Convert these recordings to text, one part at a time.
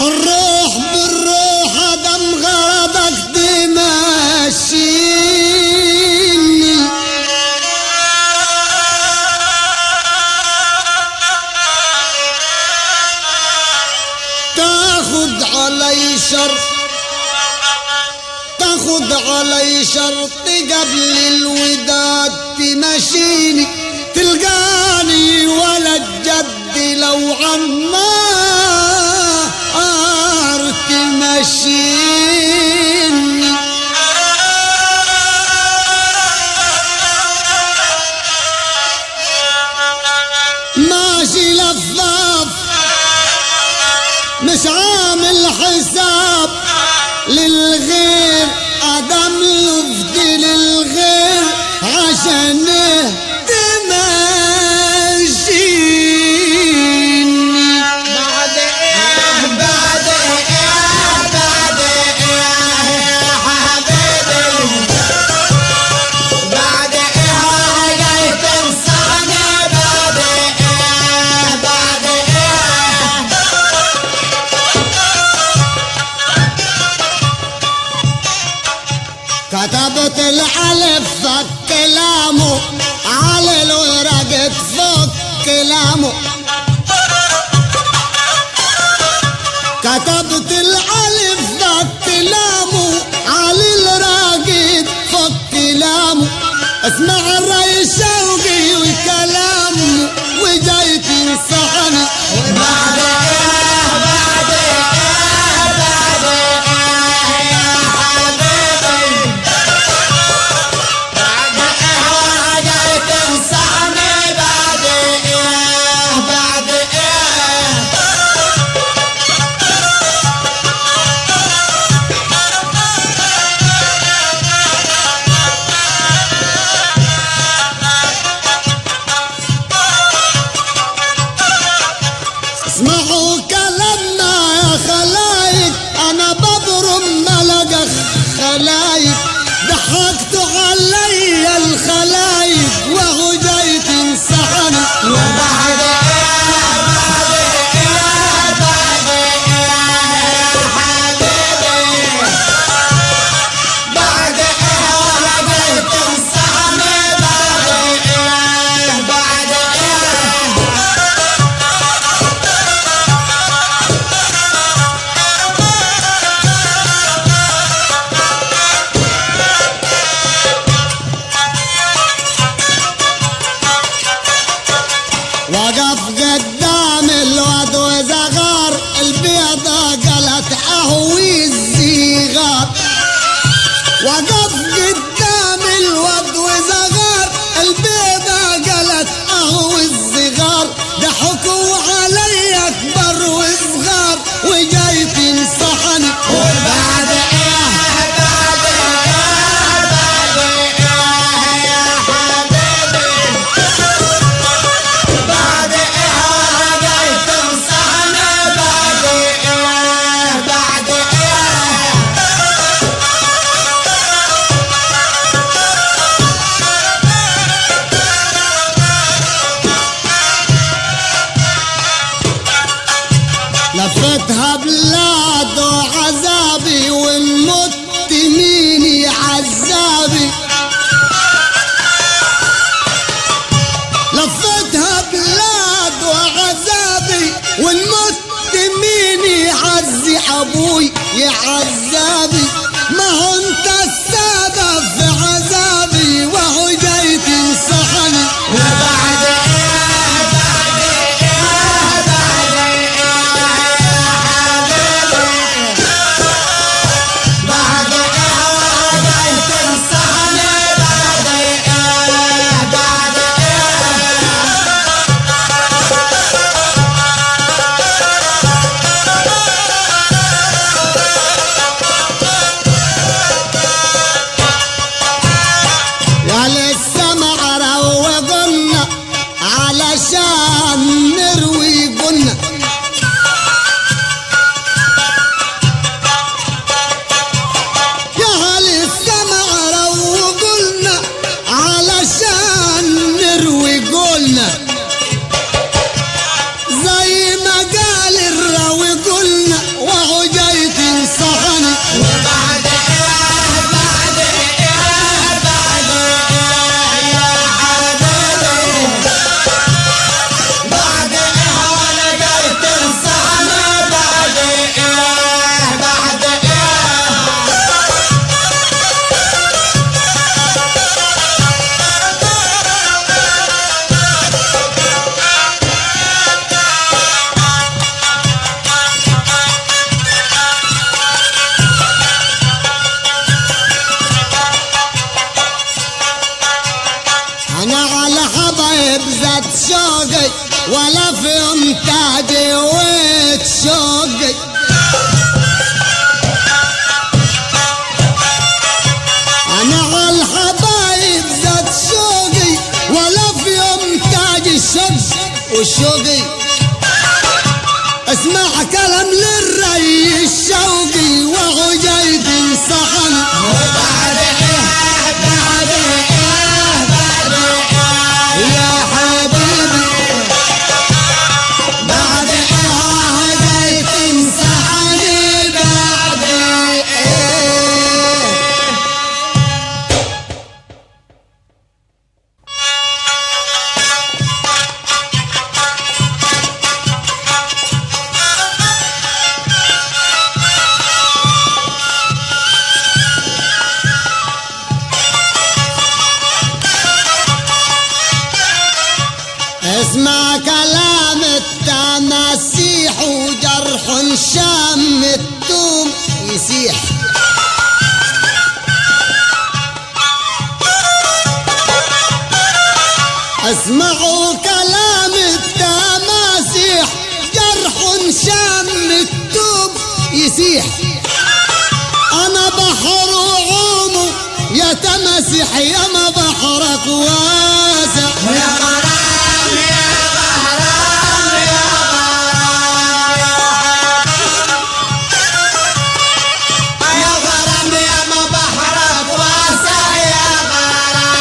الروح بالروح دم غرضك تمشيني تاخد علي شرط تاخد علي شرط قبل الوداد تمشيني تلقاني ولا الجد لو عمار تمشيني ماشي لفاف مش عامل حساب للغير ادم لفت للغير عشان تمشيني بعد ايه بعد ايه بعد ايه يا حبيبي بعد ايه جاي تنصحني بعد ايه بعد ايه كتبت الالف فك كلامه على الورق تفك كلامه كتبت الالف فك كلامه على الورق تفك كلامه اسمع الري شوقي وكلامه وجاي تنصحني بعد ايه بعد ايه بعد ايه يا حبيبي بعد ايه جاي تنصحني بعد ايه بعد ايه اسمعوا كلامنا يا خلايق انا بضرب ملقى خلايق ضحكتوا علي الخلايق وهو جاي تنصحني بعد ايه بعد ايه بعد ايه يا حبيبي بعد ايه جاي تنصحني بعد ايه بعد ايه وقف قدام الواد وزغار البيضة قالت اهوي الزيغار وقف قدام الواد وزغار البيضة قالت اهوي الزغار ضحكوا علي اكبر وصغار وجاي تنصحني بعد ايه بعد ايه بعد ايه يا حبيبي بعد ايه جاي تنصحني بعد ايه بعد ايه لفتها بلاد وعذابي ونمت ميني عذابي لفتها بلاد وعذابي ونمت ميني عزي ابوي يا عذابي ما هو انت السبب في عذابي وهو جاي تنصحني بعد ايه بعد ايه بعد ايه يا حبيبي بعد ايه جاي تنصحني بعد ايه بعد ايه ولا في يوم تاجي وتشوقي انا على الحبايب زاد شوقي ولا في يوم تاجي الشوق وشوقي اسمع كلام للري الشوقي وهو جاي تنصحن وبعد ايه بعد ايه بعد ايه يا حبيبي بعد ايه جاي تنصحني بعد ايه اسمع كلام التماسيح وجرح شام التوم يسيح اسمعوا كلام التماسيح جرح شام التوم يسيح انا بحر وعومه يا تماسيح يا ما بحرك واسع يا غرام يا غرام يا غرام يا غرام يا ما بحرك واسع يا غرام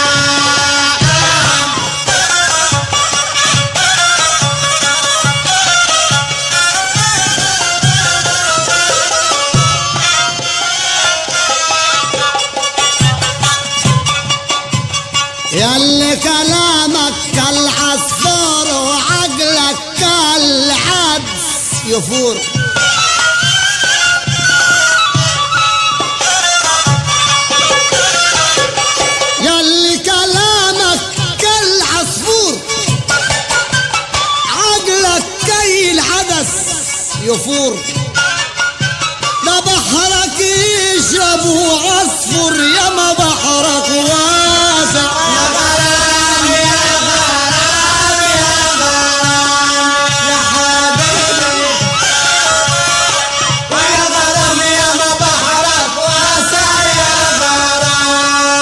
ياللي كلامك كالعصفور وعقلك كالعدس يفور ياللي كلامك كالعصفور عقلك كي العدس يفور ده بحرك يشرب وعصفر يا ما بحرك واسع يا غرام يا غرام يا غرام يا حبيبي ويا غرام يا ما بحرك واسع يا غرام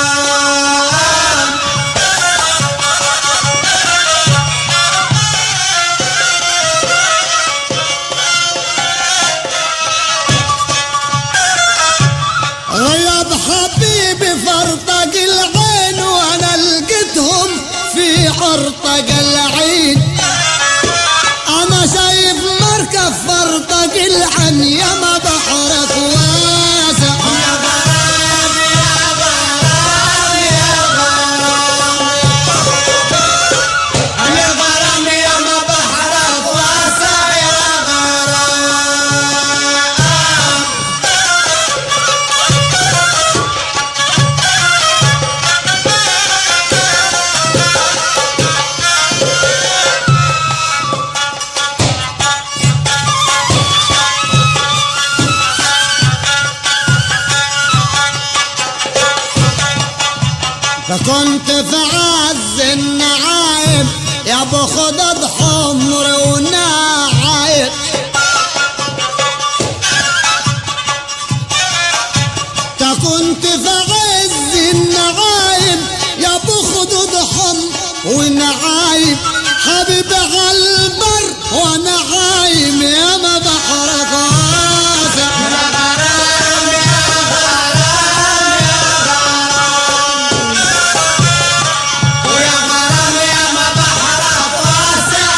غيب حبيبي فرطق العين وانا لقيتهم في عرطق العين انا شايف مركب فرطق العين يا ما بحرك واسع يا غرام يا غرام يا غرام يا غرام يا ما بحرك واسع يا غرام فكنت في عز النعايم يا ابو خدد حمر ونعايم تا كنت في عز النعايم يا ابو خدود حمر ونعايم حبيب غلبر وانا عايم يا ما بحرك واسع يا غرام يا غرام يا غرام ويا غرام يا ما بحرك واسع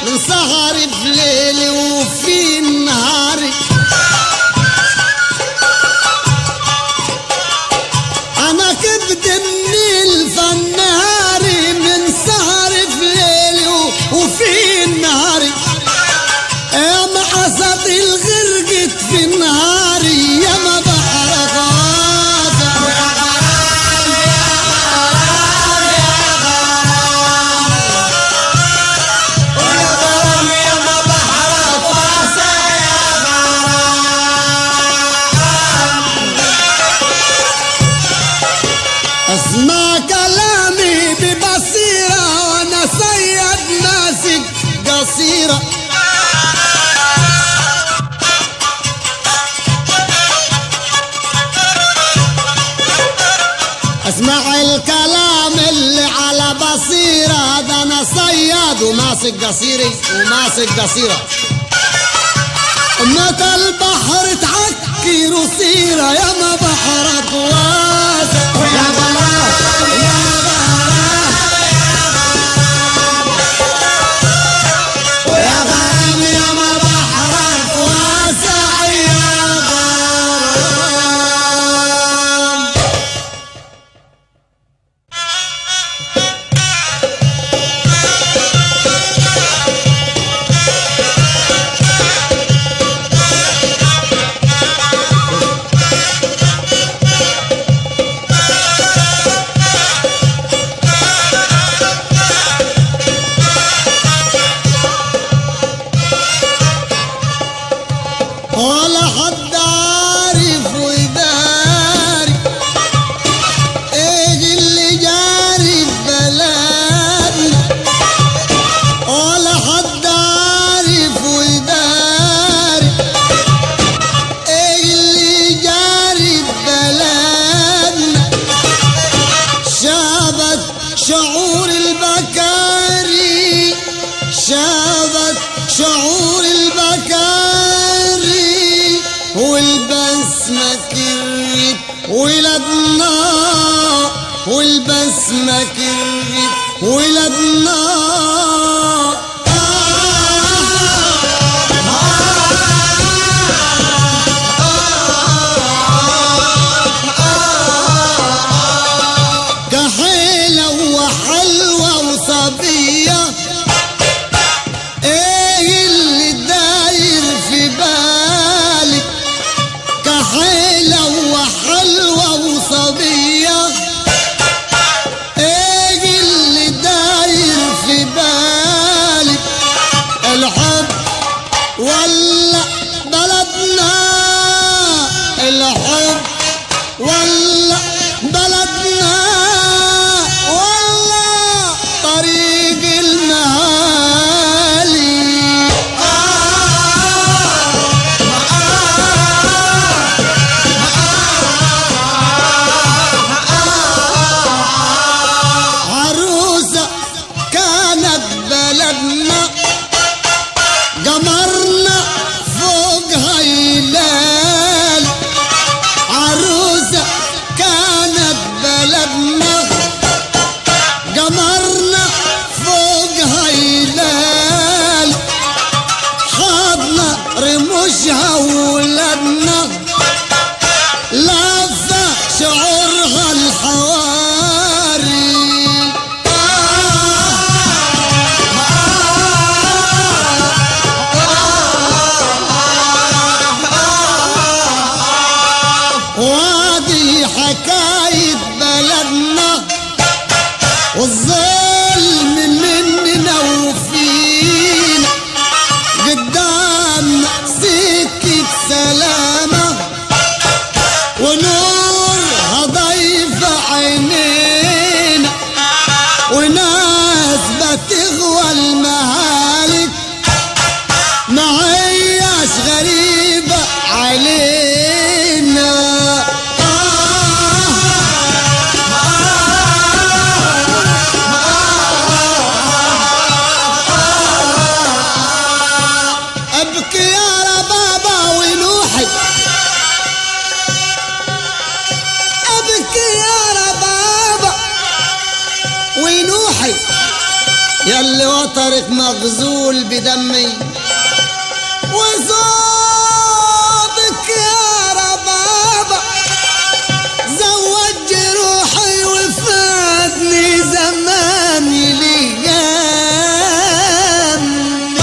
من سهري في ليلي وفي نهاري انا كبد النيل فنهاري من سهري في ليلي و- وفي نهاري يا معصد الغرقت في نهاري يا ما بحر غاده يا غرام يا ما بحرك واسع يا اسمع كلامي ببصيرة وانا سيد ماسك قصيرة اسمع الكلام اللي على بصيرة ده انا صياد وماسك قصيري وماسك قصيرة متى البحر تعكر وصيرة يا ما بحرك واسع يا غرام يا غرام يا ما بحرك واسع يا غرام ولا حد عارف ويداري ايه اللي جاري في بلادنا ولا حد عارف ويداري ايه اللي جاري في بلادنا شابت شعور البكاري شابت شعور البكاري والبسمة كرت ولدنا والبسمة كرت ولدنا كحيلة وحلوة وصبية ايه اللي داير في بالك كحيلة وحلوة وصبية ايه اللي داير في بالك الحب ولا بلدنا الحب ولا بلدنا ولا طريق المهالي عروسة كانت بلدنا قمرنا فوقها يلال عروسة كانت بلدنا قمرنا فوقها يلال حاضنا رموشها ولدنا لفة شعورها الحواري وادي حكاية بلدنا والظلم مننا وفينا قدام سكة اللي وترك مغزول بدمي وصوتك يا ربابة زود جروحي وفادني زماني ليام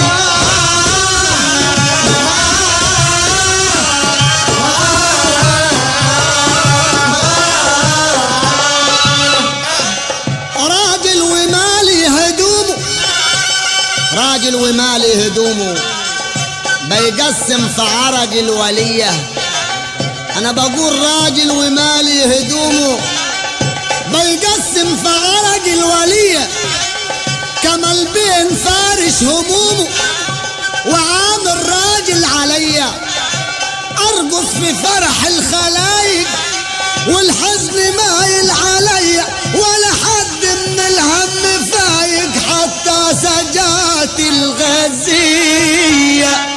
راجل ومالي هدومه راجل ومالي هدومه بيقسم في عرق الولية أنا بقول راجل ومالي هدومه بيقسم في عرق الولية كما البين فارش همومه وعامل راجل عليا أرقص في فرح الخلايق والحزن مايل عليا ولا حد من الهم فايق حتى سجات الغزية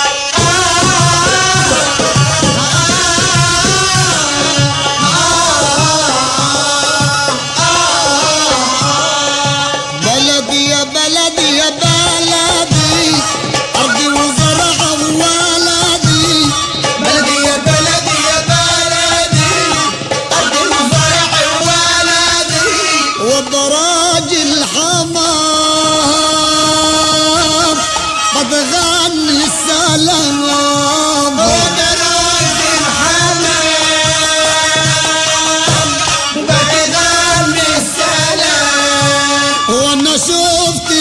بلدي يا بلدي يا بلدي أرضي وزرع ولدي بلدي يا بلدي يا بلدي أرضي وزرع ولدي وبراج الحمام بتغني السلام ودراج الحمام بتغني السلام وانا شفت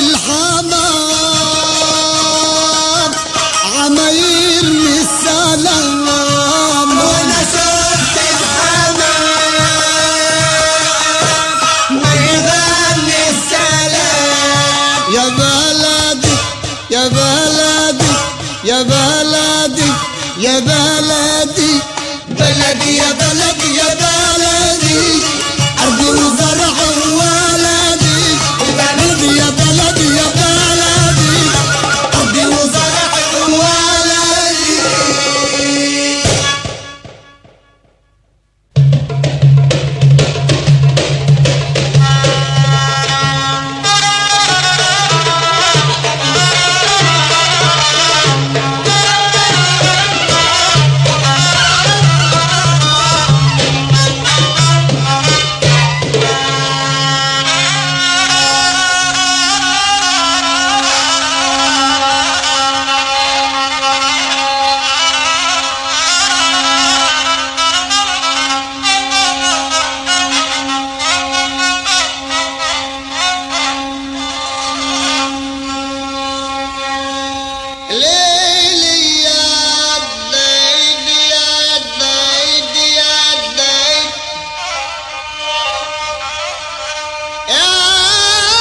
الحمام عماير من السلام وانا شفت الحمام بتغني السلام يا بلدي يا بلدي يا بلدي يا بلدي بلدي يا بلدي يا بلدي أرضي وزرع ولدي بلدي يا بلدي يا بلدي أرضي وزرع ولدي ليلي يا الديد يا الديد يا الديد يا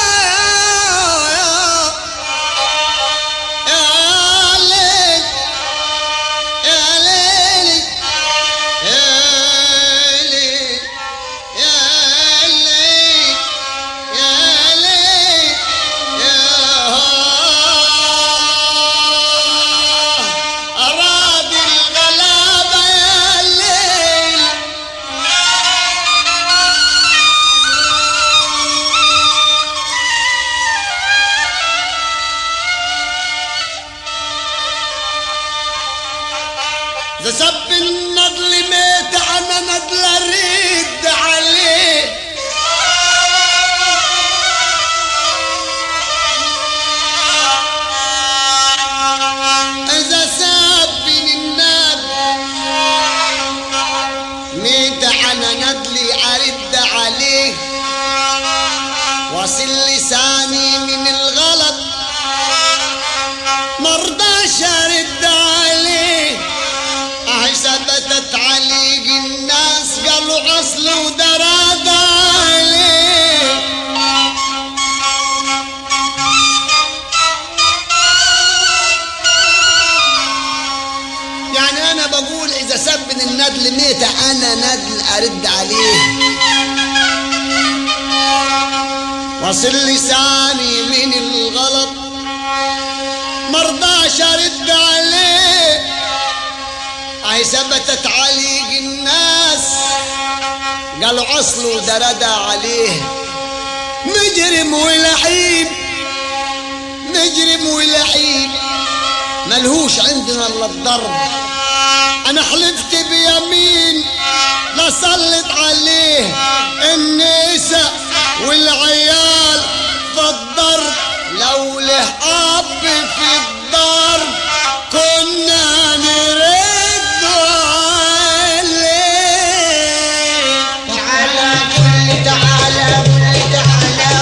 يا ليل يا ليلي يا ليل يا ليل يا ليل أراد الغلابة يا الليل إذا سب النضل ميت أنا نضل أرد عليه إذا سابني الناد ميت على ندلي أرد عليه واصل لساني من الغلط مرضاش أرد عليه أهي ثبتت عليك الناس قالوا أصل ودراد عليه يعني انا بقول اذا سبني الندل ميتة انا ندل ارد عليه واصل لساني من الغلط مرضاش ارد عليه اي ثبتت عليك الناس قالوا اصله درد عليه مجرم ولعيب مجرم ولعين ملهوش عندنا الا الضرب انا حلفت بيمين لا سلط عليه النساء والعيال في الضرب لو له اب في الضرب كنا نرد عليه تعالى قل تعالى قل تعالى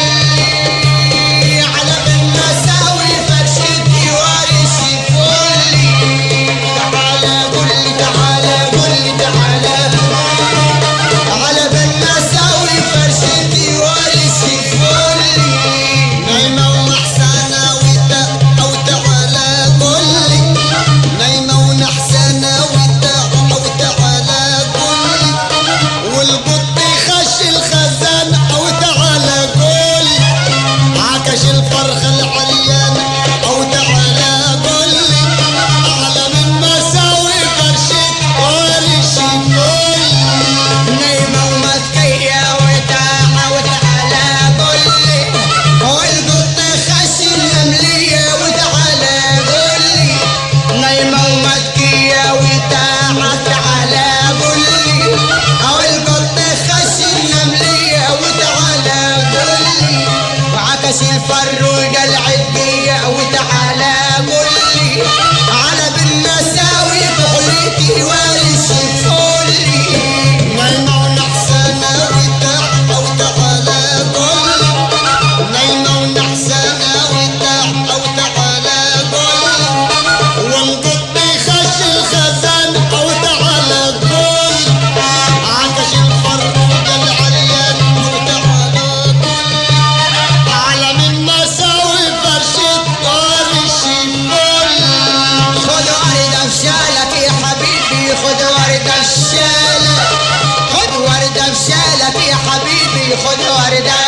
قل على بالمساوي فرشتي وارثي فلي تعالى قل تعالى قل تعالى على بالمساوي فرشتي وارثي فلي نايمة ومحسنة وتا أو تعالى قولي نايمة ونحسنة وتا أو تعالى قولي والقط يخش الخزان أو تعالى قولي عكش الفرخ العريان أو تعالى قولي أعلى من مساوي فرشة ورشي قولي نايمة ومسكية وتاعة وتعالى قولي والقط خش النملية وتعالى قولي نايمة ومسكية وتاعة تعالى قولي والقط خش النملية وتعالى قولي وعكس الفر والعدية وتعالى قولي على بالمساوي بحليتي وارث فولي نايمة ونحسنة وتاع أو تعالى قولي نايمة ونحسنة وتاع أو تعالى قولي والقط يخش الخزان أو تعالى قولي عكش الفرق العريان أو تعالى قولي أعلى من مساوي فرشة ورشي قولي خد وردة بشالك يا حبيبي خد وردة بشالك خد وردة بشالك يا حبيبي خد وردة